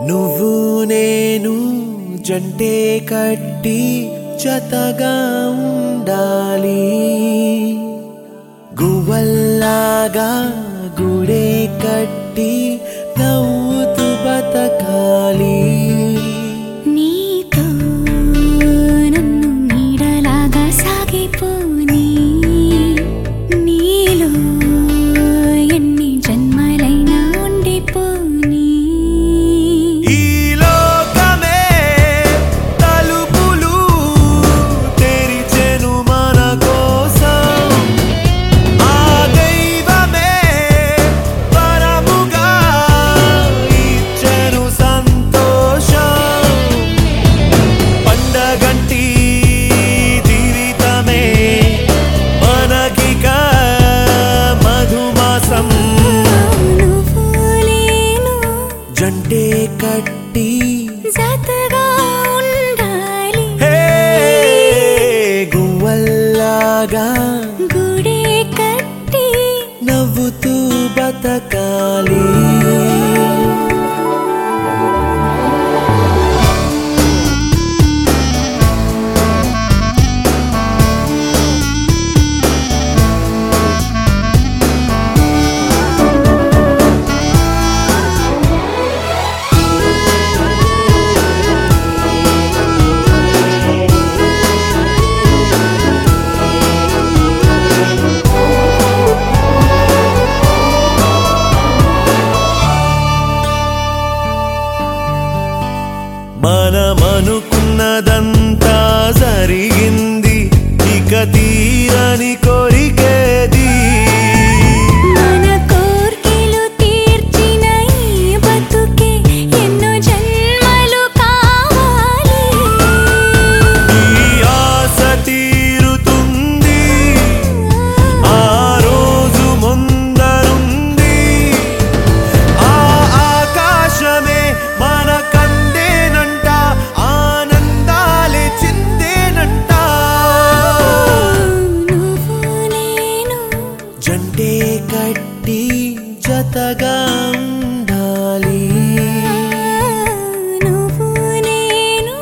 నువ్వు నేను జంటే కట్టి జతగా ఉండాలి గువ్వల్లాగా గుడే కట్టి నవ్వుతూ బతకాలి నీతో నన్ను నీడలాగా సాగిపోని నీలో ఎన్ని జన్మలైనా ఉండిపోని ఈ లోకమే తలుపులు తెరిచెను మన కోసం ఆ దైవమే పరముగా ఇచ్చెను సంతోషం పండగంటి జీవితమే మనకిక మధుమాసం నువ్వు లేను జంటే కట్టి జతగా ఉండాలి హే గువ్వల్లాగా గుడే కట్టి నవ్వుతూ బతకాలి మనమనుకున్నదంతా జరిగింది ఇక తీరని కోరికేది మన కోర్కెలు తీర్చిన ఈ బతుకే ఎన్నో జన్మలు కావాలి ఈ ఆశ తీరుతుంది ఆ రోజు ముందరుంది ఆ ఆకాశమే మన కందేనంట ఆనందాలే చిందేనంట నువ్వు నేను జంటే కట్టి జతగా ఉండాలి నువ్వు నేను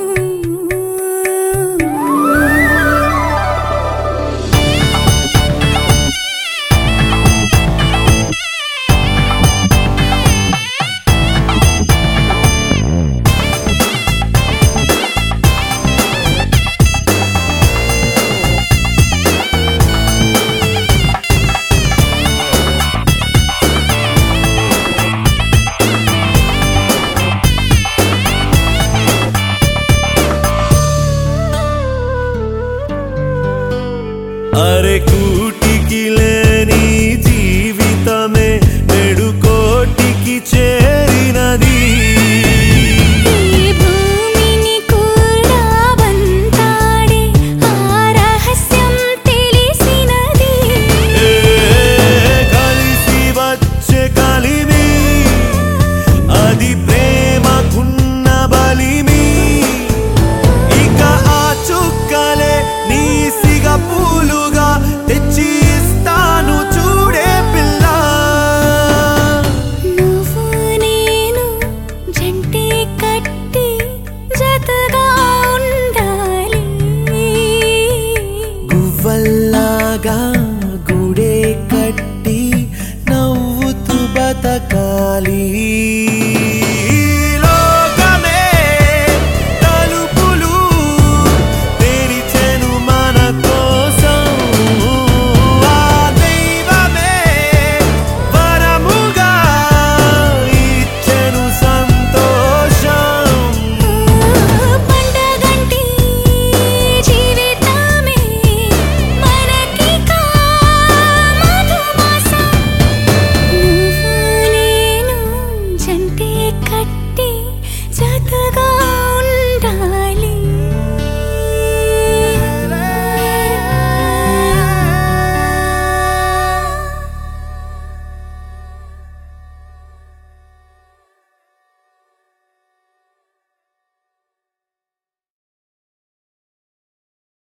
అరే కూటికి లేని జీవితమే నెడు కోటికి చేరినది ఈ భూమిని కూడా వంతాడే ఆ రహస్యం తెలిసినది ఏ కలిసి వచ్చే కలిమి అది ప్రేమకున్న బలిమి ఇక ఆ చుక్కలే నీ సిగ పూలుగా తెచ్చి ఇస్తాను చూడే పిల్ల నువ్వు నేను జంటే కట్టి జతగా ఉండాలి గువ్వల్లాగా గుడే కట్టి నవ్వుతూ బతకాలి